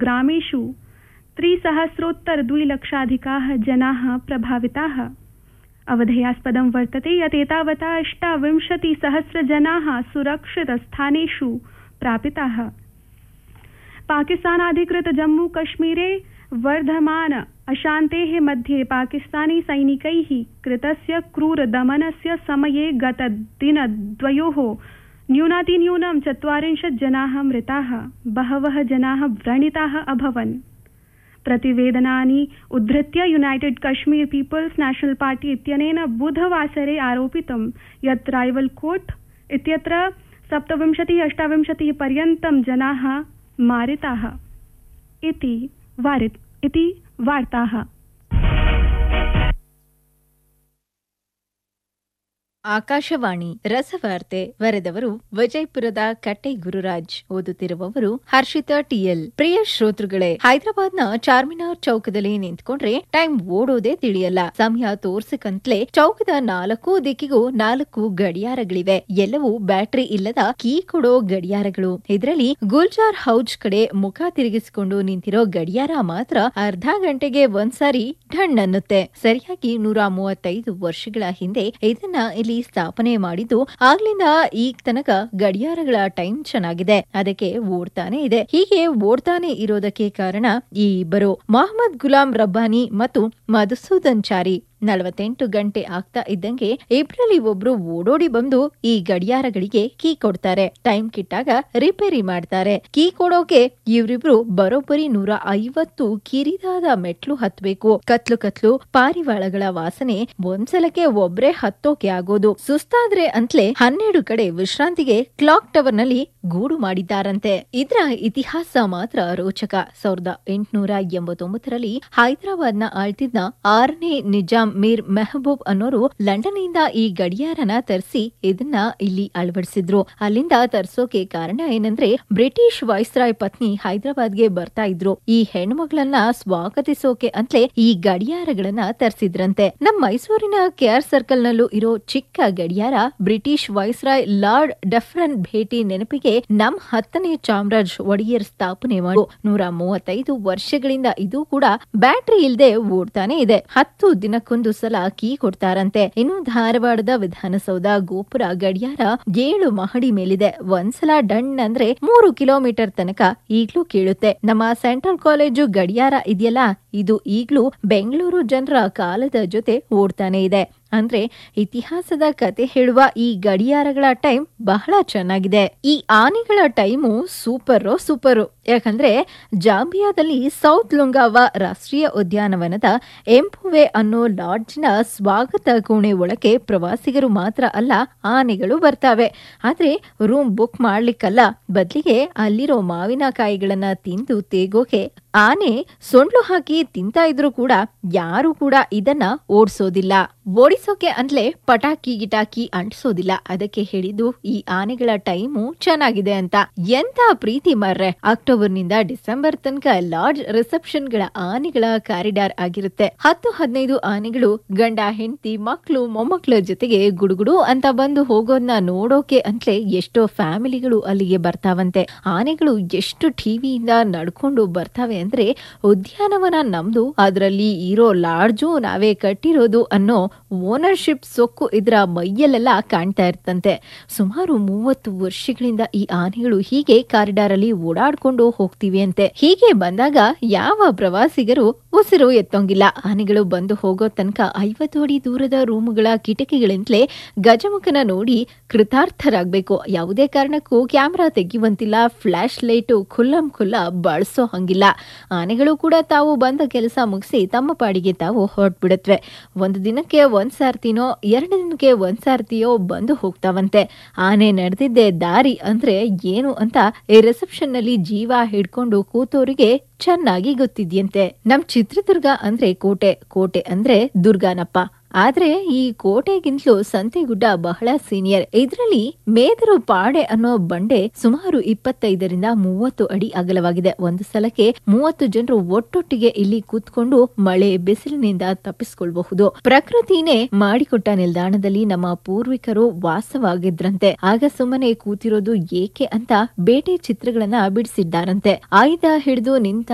ग्रामेषु त्रिसहस्रोत्तरद्विलक्षाधिकाः जनाः प्रभाविताः अवधेयास्पदं वर्तते यत् एतावता अष्टाविंशतिसहस्रजनाः सुरक्षितस्थानेषु प्रापिताः पाकिस्तानाधिकृत जम्मू कश्मीरे वर्धमान अशान्तेः मध्ये पाकिस्तानी सैनिकैः कृतस्य क्रूरदमनस्य समये गतदिनद्वयोः न्यूनातिन्यूनं चत्वारिंशत् जनाः मृताः बहवः जनाः व्रणिताः अभवन् प्रतिवेदनानि उद्धृत्य United Kashmir People's National Party इत्यनेन बुधवासरे आरोपितं यत् राइवल कोर्ट इत्यत्र सप्तविंशतिः अष्टाविंशतिः पर्यन्तं जनाः मारिताः इति वारित् इति वार्ताः ಆಕಾಶವಾಣಿ ರಸವಾರ್ತೆ ಬರೆದವರು ವಿಜಯಪುರದ ಕಟ್ಟೆ ಗುರುರಾಜ್ ಓದುತ್ತಿರುವವರು ಹರ್ಷಿತಾ ಟಿಎಲ್ ಪ್ರಿಯ ಶ್ರೋತೃಗಳೇ ಹೈದರಾಬಾದ್ನ ಚಾರ್ಮಿನಾರ್ ಚೌಕದಲ್ಲಿ ನಿಂತ್ಕೊಂಡ್ರೆ ಟೈಮ್ ಓಡೋದೇ ತಿಳಿಯಲ್ಲ ಸಮಯ ತೋರ್ಸಕಂತ್ಲೆ ಚೌಕದ ನಾಲ್ಕು ದಿಕ್ಕಿಗೂ ನಾಲ್ಕು ಗಡಿಯಾರಗಳಿವೆ ಎಲ್ಲವೂ ಬ್ಯಾಟರಿ ಇಲ್ಲದ ಕೀ ಕೊಡೋ ಗಡಿಯಾರಗಳು ಇದರಲ್ಲಿ ಗುಲ್ಜಾರ್ ಹೌಜ್ ಕಡೆ ಮುಖ ತಿರುಗಿಸಿಕೊಂಡು ನಿಂತಿರೋ ಗಡಿಯಾರ ಮಾತ್ರ ಅರ್ಧ ಗಂಟೆಗೆ ಒಂದ್ಸಾರಿ ಢಣ್ ಅನ್ನುತ್ತೆ ಸರಿಯಾಗಿ ನೂರ ಮೂವತ್ತೈದು ವರ್ಷಗಳ ಹಿಂದೆ ಇದನ್ನ ಇಲ್ಲಿ ಸ್ಥಾಪನೆ ಮಾಡಿದ್ದು ಆಗ್ಲಿಂದ ಈಗ ತನಕ ಗಡಿಯಾರಗಳ ಟೈಮ್ ಚೆನ್ನಾಗಿದೆ ಅದಕ್ಕೆ ಓಡ್ತಾನೆ ಇದೆ ಹೀಗೆ ಓಡ್ತಾನೆ ಇರೋದಕ್ಕೆ ಕಾರಣ ಈ ಇಬ್ಬರು ಮೊಹಮ್ಮದ್ ಗುಲಾಂ ರಬ್ಬಾನಿ ಮತ್ತು ಮಧುಸೂದನ್ ಚಾರಿ ನಲವತ್ತೆಂಟು ಗಂಟೆ ಆಗ್ತಾ ಇದ್ದಂಗೆ ಇಬ್ರಲ್ಲಿ ಒಬ್ರು ಓಡೋಡಿ ಬಂದು ಈ ಗಡಿಯಾರಗಳಿಗೆ ಕೀ ಕೊಡ್ತಾರೆ ಟೈಮ್ ಕಿಟ್ಟಾಗ ರಿಪೇರಿ ಮಾಡ್ತಾರೆ ಕೀ ಕೊಡೋಕೆ ಇವರಿಬ್ರು ಬರೋಬ್ಬರಿ ನೂರ ಐವತ್ತು ಕಿರಿದಾದ ಮೆಟ್ಲು ಹತ್ಬೇಕು ಕತ್ಲು ಕತ್ಲು ಪಾರಿವಾಳಗಳ ವಾಸನೆ ಒಂದ್ಸಲಕ್ಕೆ ಒಬ್ರೇ ಹತ್ತೋಕೆ ಆಗೋದು ಸುಸ್ತಾದ್ರೆ ಅಂತ್ಲೆ ಹನ್ನೆರಡು ಕಡೆ ವಿಶ್ರಾಂತಿಗೆ ಕ್ಲಾಕ್ ಟವರ್ ನಲ್ಲಿ ಗೂಡು ಮಾಡಿದ್ದಾರಂತೆ ಇದ್ರ ಇತಿಹಾಸ ಮಾತ್ರ ರೋಚಕ ಸಾವಿರದ ಎಂಟುನೂರ ಎಂಬತ್ತೊಂಬತ್ತರಲ್ಲಿ ಹೈದರಾಬಾದ್ನ ಆಳ್ತಿದ್ದ ಆರನೇ ನಿಜಾಂ ಮೀರ್ ಮೆಹಬೂಬ್ ಅನ್ನೋರು ಲಂಡನ್ ಇಂದ ಈ ಗಡಿಯಾರನ ತರಿಸಿ ಇದನ್ನ ಇಲ್ಲಿ ಅಳವಡಿಸಿದ್ರು ಅಲ್ಲಿಂದ ತರ್ಸೋಕೆ ಕಾರಣ ಏನಂದ್ರೆ ಬ್ರಿಟಿಷ್ ವೈಸ್ರಾಯ್ ಪತ್ನಿ ಹೈದರಾಬಾದ್ಗೆ ಬರ್ತಾ ಇದ್ರು ಈ ಹೆಣ್ಮಗಳನ್ನ ಸ್ವಾಗತಿಸೋಕೆ ಅಂತಲೇ ಈ ಗಡಿಯಾರಗಳನ್ನ ತರಿಸಿದ್ರಂತೆ ನಮ್ ಮೈಸೂರಿನ ಕೆಆರ್ ಸರ್ಕಲ್ ನಲ್ಲೂ ಇರೋ ಚಿಕ್ಕ ಗಡಿಯಾರ ಬ್ರಿಟಿಷ್ ವೈಸ್ರಾಯ್ ಲಾರ್ಡ್ ಡೆಫ್ರನ್ ಭೇಟಿ ನೆನಪಿಗೆ ನಮ್ ಹತ್ತನೇ ಚಾಮರಾಜ್ ಒಡೆಯರ್ ಸ್ಥಾಪನೆ ಮಾಡಿ ನೂರ ಮೂವತ್ತೈದು ವರ್ಷಗಳಿಂದ ಇದು ಕೂಡ ಬ್ಯಾಟರಿ ಇಲ್ದೆ ಓಡ್ತಾನೆ ಇದೆ ಹತ್ತು ದಿನಕ್ಕೊಂದು ಸಲ ಕೀ ಕೊಡ್ತಾರಂತೆ ಇನ್ನು ಧಾರವಾಡದ ವಿಧಾನಸೌಧ ಗೋಪುರ ಗಡಿಯಾರ ಏಳು ಮಹಡಿ ಮೇಲಿದೆ ಒಂದ್ಸಲ ಡಣ್ ಅಂದ್ರೆ ಮೂರು ಕಿಲೋಮೀಟರ್ ತನಕ ಈಗ್ಲೂ ಕೇಳುತ್ತೆ ನಮ್ಮ ಸೆಂಟ್ರಲ್ ಕಾಲೇಜು ಗಡಿಯಾರ ಇದೆಯಲ್ಲ ಇದು ಈಗ್ಲೂ ಬೆಂಗಳೂರು ಜನರ ಕಾಲದ ಜೊತೆ ಓಡ್ತಾನೆ ಇದೆ ಅಂದ್ರೆ ಇತಿಹಾಸದ ಕತೆ ಹೇಳುವ ಈ ಗಡಿಯಾರಗಳ ಟೈಮ್ ಬಹಳ ಚೆನ್ನಾಗಿದೆ ಈ ಆನೆಗಳ ಟೈಮು ಸೂಪರ್ ಸೂಪರು ಯಾಕಂದ್ರೆ ಜಾಂಬಿಯಾದಲ್ಲಿ ಸೌತ್ ಲುಂಗಾವ ರಾಷ್ಟ್ರೀಯ ಉದ್ಯಾನವನದ ಎಂಪುವೆ ಅನ್ನೋ ಲಾಡ್ಜ್ನ ಸ್ವಾಗತ ಕೋಣೆ ಒಳಗೆ ಪ್ರವಾಸಿಗರು ಮಾತ್ರ ಅಲ್ಲ ಆನೆಗಳು ಬರ್ತಾವೆ ಆದ್ರೆ ರೂಮ್ ಬುಕ್ ಮಾಡ್ಲಿಕ್ಕಲ್ಲ ಬದ್ಲಿಗೆ ಅಲ್ಲಿರೋ ಮಾವಿನಕಾಯಿಗಳನ್ನ ತಿಂದು ತೇಗೋಕೆ ಆನೆ ಸೊಂಡ್ಲು ಹಾಕಿ ತಿಂತಾ ಇದ್ರು ಕೂಡ ಯಾರು ಕೂಡ ಇದನ್ನ ಓಡಿಸೋದಿಲ್ಲ ಓಡಿಸೋಕೆ ಅಂದ್ಲೆ ಪಟಾಕಿ ಗಿಟಾಕಿ ಅಂಟಿಸೋದಿಲ್ಲ ಅದಕ್ಕೆ ಹೇಳಿದ್ದು ಈ ಆನೆಗಳ ಟೈಮು ಚೆನ್ನಾಗಿದೆ ಅಂತ ಎಂತ ಪ್ರೀತಿ ಮಾರ್ರೆ ಅಕ್ಟೋಬರ್ ನಿಂದ ಡಿಸೆಂಬರ್ ತನಕ ಲಾರ್ಜ್ ರಿಸೆಪ್ಷನ್ ಗಳ ಆನೆಗಳ ಕಾರಿಡಾರ್ ಆಗಿರುತ್ತೆ ಹತ್ತು ಹದಿನೈದು ಆನೆಗಳು ಗಂಡ ಹೆಂಡತಿ ಮಕ್ಳು ಮೊಮ್ಮಕ್ಳ ಜೊತೆಗೆ ಗುಡುಗುಡು ಅಂತ ಬಂದು ಹೋಗೋದನ್ನ ನೋಡೋಕೆ ಅಂತಲೇ ಎಷ್ಟೋ ಫ್ಯಾಮಿಲಿಗಳು ಅಲ್ಲಿಗೆ ಬರ್ತಾವಂತೆ ಆನೆಗಳು ಎಷ್ಟು ಟಿವಿಯಿಂದ ನಡ್ಕೊಂಡು ಬರ್ತಾವೆ ಅಂದ್ರೆ ಉದ್ಯಾನವನ ನಮ್ದು ಅದರಲ್ಲಿ ಇರೋ ಲಾಡ್ಜು ನಾವೇ ಕಟ್ಟಿರೋದು ಅನ್ನೋ ಓನರ್ಶಿಪ್ ಸೊಕ್ಕು ಇದರ ಮೈಯಲ್ಲೆಲ್ಲ ಕಾಣ್ತಾ ಇರ್ತಂತೆ ಸುಮಾರು ಮೂವತ್ತು ವರ್ಷಗಳಿಂದ ಈ ಆನೆಗಳು ಹೀಗೆ ಕಾರಿಡಾರ್ ಅಲ್ಲಿ ಓಡಾಡ್ಕೊಂಡು ಹೋಗ್ತಿವೆ ಅಂತೆ ಹೀಗೆ ಬಂದಾಗ ಯಾವ ಪ್ರವಾಸಿಗರು ಉಸಿರು ಎತ್ತೋಂಗಿಲ್ಲ ಆನೆಗಳು ಬಂದು ಹೋಗೋ ತನಕ ಐವತ್ತು ಅಡಿ ದೂರದ ರೂಮುಗಳ ಕಿಟಕಿಗಳಿಂದಲೇ ಗಜಮುಖನ ನೋಡಿ ಕೃತಾರ್ಥರಾಗಬೇಕು ಯಾವುದೇ ಕಾರಣಕ್ಕೂ ಕ್ಯಾಮ್ರಾ ತೆಗೆಯುವಂತಿಲ್ಲ ಫ್ಲಾಶ್ ಲೈಟು ಖುಲ್ಲಂ ಖುಲ್ಲ ಬಳಸೋ ಹಂಗಿಲ್ಲ ಆನೆಗಳು ಕೂಡ ತಾವು ಬಂದ ಕೆಲಸ ಮುಗಿಸಿ ತಮ್ಮ ಪಾಡಿಗೆ ತಾವು ಹೊರಟ್ಬಿಡತ್ವೆ ಒಂದು ದಿನಕ್ಕೆ ಒಂದ್ ಸಾರ್ತಿನೋ ಎರಡು ದಿನಕ್ಕೆ ಒಂದ್ ಸಾರ್ತಿಯೋ ಬಂದು ಹೋಗ್ತಾವಂತೆ ಆನೆ ನಡೆದಿದ್ದೆ ದಾರಿ ಅಂದ್ರೆ ಏನು ಅಂತ ಈ ರಿಸೆಪ್ಷನ್ ನಲ್ಲಿ ಜೀವ ಹಿಡ್ಕೊಂಡು ಕೂತೋರಿಗೆ ಚೆನ್ನಾಗಿ ಗೊತ್ತಿದ್ಯಂತೆ ನಮ್ ಚಿತ್ರದುರ್ಗ ಅಂದ್ರೆ ಕೋಟೆ ಕೋಟೆ ಅಂದ್ರೆ ದುರ್ಗಾನಪ್ಪ ಆದ್ರೆ ಈ ಕೋಟೆಗಿಂತಲೂ ಸಂತೆಗುಡ್ಡ ಬಹಳ ಸೀನಿಯರ್ ಇದರಲ್ಲಿ ಮೇದರು ಪಾಡೆ ಅನ್ನೋ ಬಂಡೆ ಸುಮಾರು ಇಪ್ಪತ್ತೈದರಿಂದ ಮೂವತ್ತು ಅಡಿ ಅಗಲವಾಗಿದೆ ಒಂದು ಸಲಕ್ಕೆ ಮೂವತ್ತು ಜನರು ಒಟ್ಟೊಟ್ಟಿಗೆ ಇಲ್ಲಿ ಕೂತ್ಕೊಂಡು ಮಳೆ ಬಿಸಿಲಿನಿಂದ ತಪ್ಪಿಸಿಕೊಳ್ಬಹುದು ಪ್ರಕೃತಿನೇ ಮಾಡಿಕೊಟ್ಟ ನಿಲ್ದಾಣದಲ್ಲಿ ನಮ್ಮ ಪೂರ್ವಿಕರು ವಾಸವಾಗಿದ್ರಂತೆ ಆಗ ಸುಮ್ಮನೆ ಕೂತಿರೋದು ಏಕೆ ಅಂತ ಬೇಟೆ ಚಿತ್ರಗಳನ್ನ ಬಿಡಿಸಿದ್ದಾರಂತೆ ಆಯುಧ ಹಿಡಿದು ನಿಂತ